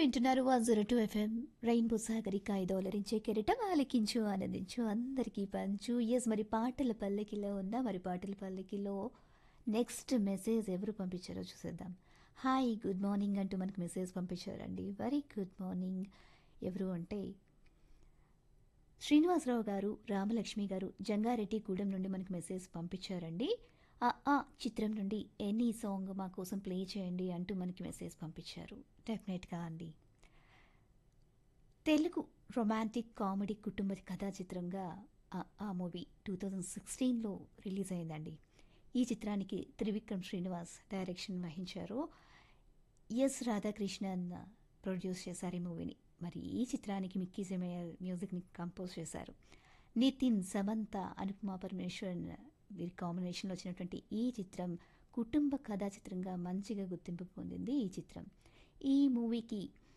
వింటున్నారు one zero two FM Rainbow Sagarika ఐదోలరించే కెరటం ఆలకించు ఆనందించు అందరికీ పంచు ఎస్ మరి పాటల పల్లకిలో ఉన్న మరి పాటల పల్లకిలో నెక్స్ట్ మెసేజ్ ఎవరు పంపించారో చూసేద్దాం హాయ్ గుడ్ మార్నింగ్ అంటూ మనకు మెసేజ్ పంపించారండి వెరీ గుడ్ మార్నింగ్ ఎవరు అంటే శ్రీనివాసరావు గారు రామలక్ష్మి గారు జంగారెడ్డి గూడెం నుండి మనకు మెసేజ్ పంపించారండి ఆ ఆ చిత్రం నుండి ఎనీ సాంగ్ మా కోసం ప్లే చేయండి అంటూ మనకి మెసేజ్ పంపించారు డెఫినెట్గా అండి తెలుగు రొమాంటిక్ కామెడీ కుటుంబ కథా చిత్రంగా ఆ- ఆ మూవీ టూ థౌజండ్ సిక్స్టీన్లో రిలీజ్ అయిందండి ఈ చిత్రానికి త్రివిక్రమ్ శ్రీనివాస్ డైరెక్షన్ వహించారు ఎస్ రాధాకృష్ణన్ ప్రొడ్యూస్ చేశారు ఈ మూవీని మరి ఈ చిత్రానికి మిక్కీ సెమేయర్ మ్యూజిక్ని కంపోజ్ చేశారు నితిన్ సమంత అనుపమా పరమేశ్వరన్ వీరి కాంబినేషన్లో వచ్చినటువంటి ఈ చిత్రం కుటుంబ కథా చిత్రంగా మంచిగా గుర్తింపు పొందింది ఈ చిత్రం ఈ మూవీకి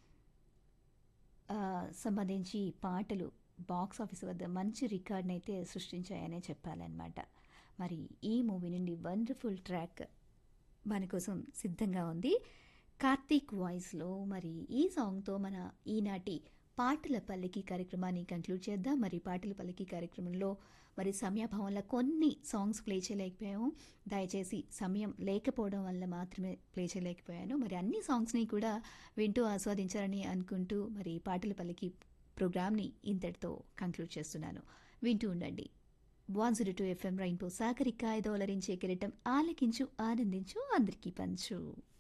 ఆ, సంబంధించి పాటలు బాక్స్ ఆఫీస్ వద్ద మంచి రికార్డ్ని అయితే సృష్టించాయనే చెప్పాలన్నమాట మరి ఈ మూవీ నుండి వండర్ఫుల్ ట్రాక్ మన కోసం సిద్ధంగా ఉంది కార్తీక్ వాయిస్లో మరి ఈ సాంగ్తో మన ఈనాటి పాటల పల్లకి కార్యక్రమాన్ని కంక్లూడ్ చేద్దాం మరి పాటల పల్లకి కార్యక్రమంలో మరి సమయాభావంలో కొన్ని సాంగ్స్ ప్లే చేయలేకపోయాము దయచేసి సమయం లేకపోవడం వల్ల మాత్రమే ప్లే చేయలేకపోయాను మరి అన్ని సాంగ్స్ని కూడా వింటూ ఆస్వాదించాలని అనుకుంటూ మరి పాటల పల్లకి ప్రోగ్రామ్ని ఇంతటితో కంక్లూడ్ చేస్తున్నాను వింటూ ఉండండి one zero two FM Rainbow Sagarika ఐదోలరించే కిరీటం ఆలకించు ఆనందించు అందరికీ పంచు